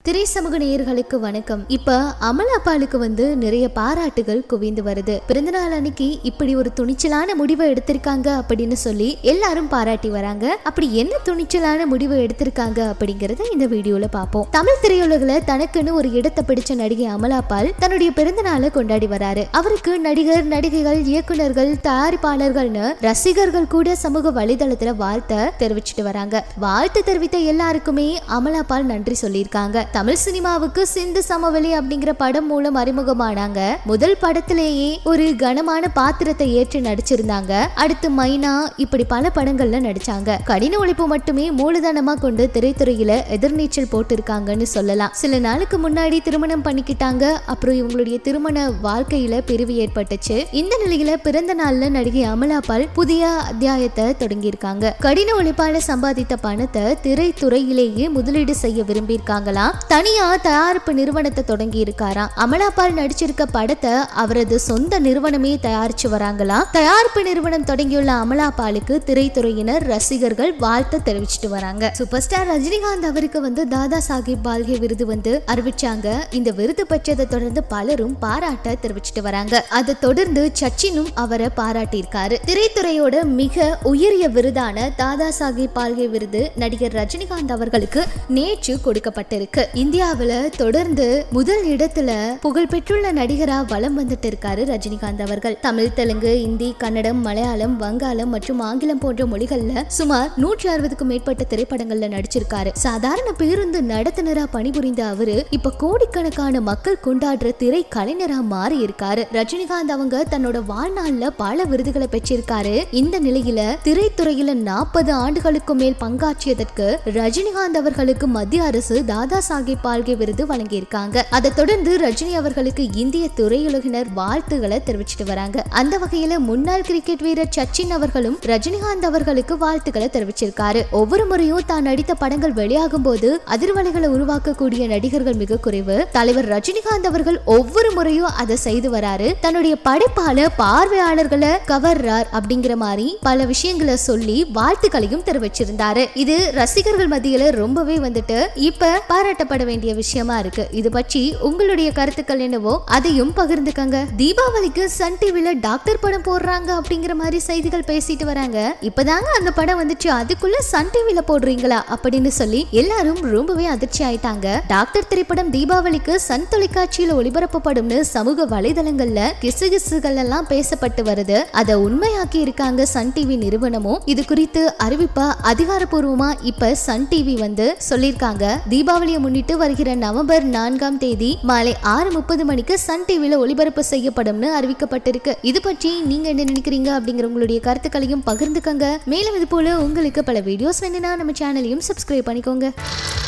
திரை சமூக நேயர்களுக்கு வணக்கம் இப்ப அமலாபாலுக்கு வந்து நிறைய பாராட்டுகள் குவிந்து வருது பிறந்தநாள் அன்னைக்கு இப்படி ஒரு துணிச்சலான முடிவை எடுத்திருக்காங்க அப்படின்னு சொல்லி எல்லாரும் பாராட்டி வராங்க அப்படி என்ன துணிச்சலான முடிவை எடுத்திருக்காங்க அப்படிங்கறத இந்த வீடியோல பார்ப்போம் தமிழ் திரையுலகில் தனக்குன்னு ஒரு இடத்தை பிடிச்ச நடிகை அமலாபால் தன்னுடைய பிறந்த நாளை கொண்டாடி வராரு அவருக்கு நடிகர் நடிகைகள் இயக்குனர்கள் தயாரிப்பாளர்கள்னு ரசிகர்கள் கூட சமூக வலைதளத்துல வாழ்த்த தெரிவிச்சிட்டு வராங்க வாழ்த்து தெரிவித்த எல்லாருக்குமே அமலாபால் நன்றி சொல்லியிருக்காங்க தமிழ் சினிமாவுக்கு சிந்து சமவெளி அப்படிங்கிற படம் மூலம் அறிமுகமானாங்க முதல் படத்திலேயே ஒரு கனமான பாத்திரத்தை ஏற்று நடிச்சிருந்தாங்க அடுத்து மைனா இப்படி பல படங்கள்ல நடிச்சாங்க கடின உழைப்பு மட்டுமே மூலதனமா கொண்டு திரைத்துறையில எதிர்நீச்சல் போட்டிருக்காங்கன்னு சொல்லலாம் சில நாளுக்கு முன்னாடி திருமணம் பண்ணிக்கிட்டாங்க அப்புறம் இவங்களுடைய திருமண வாழ்க்கையில பிரிவு ஏற்பட்டுச்சு இந்த நிலையில பிறந்த நாள்ல நடிகை அமலாபால் புதிய அத்தியாயத்தை தொடங்கியிருக்காங்க கடின உழைப்பால சம்பாதித்த பணத்தை திரைத்துறையிலேயே முதலீடு செய்ய விரும்பியிருக்காங்களாம் தனியா தயாரிப்பு நிறுவனத்தை தொடங்கி இருக்காராம் அமலாபால் நடிச்சிருக்க படத்தை அவரது சொந்த நிறுவனமே தயாரிச்சு வராங்களாம் தயாரிப்பு நிறுவனம் தொடங்கியுள்ள அமலாபாலுக்கு திரைத்துறையினர் ரசிகர்கள் வாழ்த்து தெரிவிச்சிட்டு வராங்க சூப்பர் ஸ்டார் ரஜினிகாந்த் அவருக்கு வந்து தாதா சாஹிப் பால்கே விருது வந்து அறிவிச்சாங்க இந்த விருது பெற்றதை தொடர்ந்து பலரும் பாராட்ட தெரிவிச்சிட்டு வராங்க அதை தொடர்ந்து சச்சினும் அவரை பாராட்டியிருக்காரு திரைத்துறையோட மிக உயரிய விருதான தாதா சாஹிப் பால்கே விருது நடிகர் ரஜினிகாந்த் அவர்களுக்கு நேற்று கொடுக்கப்பட்டிருக்கு இந்தியாவுல தொடர்ந்து முதல் இடத்துல புகழ்பெற்றுள்ள நடிகரா வலம் வந்துட்டு இருக்காரு ரஜினிகாந்த் அவர்கள் தமிழ் தெலுங்கு இந்தி கன்னடம் மலையாளம் வங்காளம் மற்றும் ஆங்கிலம் போன்ற மொழிகள்ல சுமார் நூற்றி அறுபதுக்கும் மேற்பட்ட திரைப்படங்கள்ல நடிச்சிருக்காரு சாதாரண பேருந்து நடத்துனரா பணிபுரிந்த அவரு இப்ப கோடிக்கணக்கான மக்கள் கொண்டாடுற திரை கலைஞரா மாறி இருக்காரு ரஜினிகாந்த் அவங்க தன்னோட வாழ்நாள்ல பல விருதுகளை பெற்றிருக்காரு இந்த நிலையில திரைத்துறையில நாற்பது ஆண்டுகளுக்கு மேல் பங்காற்றியதற்கு ரஜினிகாந்த் அவர்களுக்கு மத்திய அரசு தாதா சாஹிப் பால்கே விருது வழங்கியிருக்காங்க அதை தொடர்ந்து ரஜினி அவர்களுக்கு இந்திய திரையுலகினர் வாழ்த்துக்களை தெரிவிச்சிட்டு வராங்க அந்த வகையில முன்னாள் கிரிக்கெட் வீரர் சச்சின் அவர்களும் ரஜினிகாந்த் அவர்களுக்கு வாழ்த்துக்களை தெரிவிச்சிருக்காரு ஒவ்வொரு முறையும் தான் நடித்த படங்கள் வெளியாகும் போது அதிர்வலைகளை உருவாக்கக்கூடிய நடிகர்கள் மிக குறைவு தலைவர் ரஜினிகாந்த் அவர்கள் ஒவ்வொரு முறையும் அதை செய்து வராரு தன்னுடைய படைப்பால பார்வையாளர்களை கவர்றார் அப்படிங்கிற மாதிரி பல விஷயங்களை சொல்லி வாழ்த்துக்களையும் தெரிவிச்சிருந்தாரு இது ரசிகர்கள் மத்தியில ரொம்பவே வந்துட்டு இப்ப பாராட்டப்பட வேண்டிய விஷயமா இருக்கு இது பற்றி உங்களுடைய கருத்துக்கள் என்னவோ அதையும் பகிர்ந்துக்கங்க தீபாவளிக்கு சன் டிவில டாக்டர் படம் போடுறாங்க அப்படிங்கிற மாதிரி செய்திகள் பேசிட்டு வராங்க இப்பதாங்க அந்த படம் வந்துச்சு அதுக்குள்ள சன் டிவில போடுறீங்களா அப்படின்னு சொல்லி எல்லாரும் ரொம்பவே அதிர்ச்சி ஆயிட்டாங்க டாக்டர் திரைப்படம் தீபாவளிக்கு சன் தொலைக்காட்சியில ஒளிபரப்பப்படும்னு சமூக வலைதளங்கள்ல கிசுகிசுகள் எல்லாம் பேசப்பட்டு வருது அதை உண்மையாக்கி இருக்காங்க சன் டிவி நிறுவனமும் இது குறித்து அறிவிப்பா அதிகாரப்பூர்வமா இப்ப சன் டிவி வந்து சொல்லியிருக்காங்க தீபாவளியை முன்னிட்டு வருகிற நவம்பர் நான்காம் தேதி மாலை ஆறு முப்பது மணிக்கு சன் டிவில ஒளிபரப்பு செய்யப்படும்னு அறிவிக்கப்பட்டிருக்கு இது பற்றி நீங்க என்ன நினைக்கிறீங்க அப்படிங்கிற உங்களுடைய கருத்துக்களையும் பகிர்ந்துக்கங்க மேலும் இது போல உங்களுக்கு பல வீடியோஸ் வேணும்னா நம்ம சேனலையும் சப்ஸ்கிரைப் பண்ணிக்கோங்க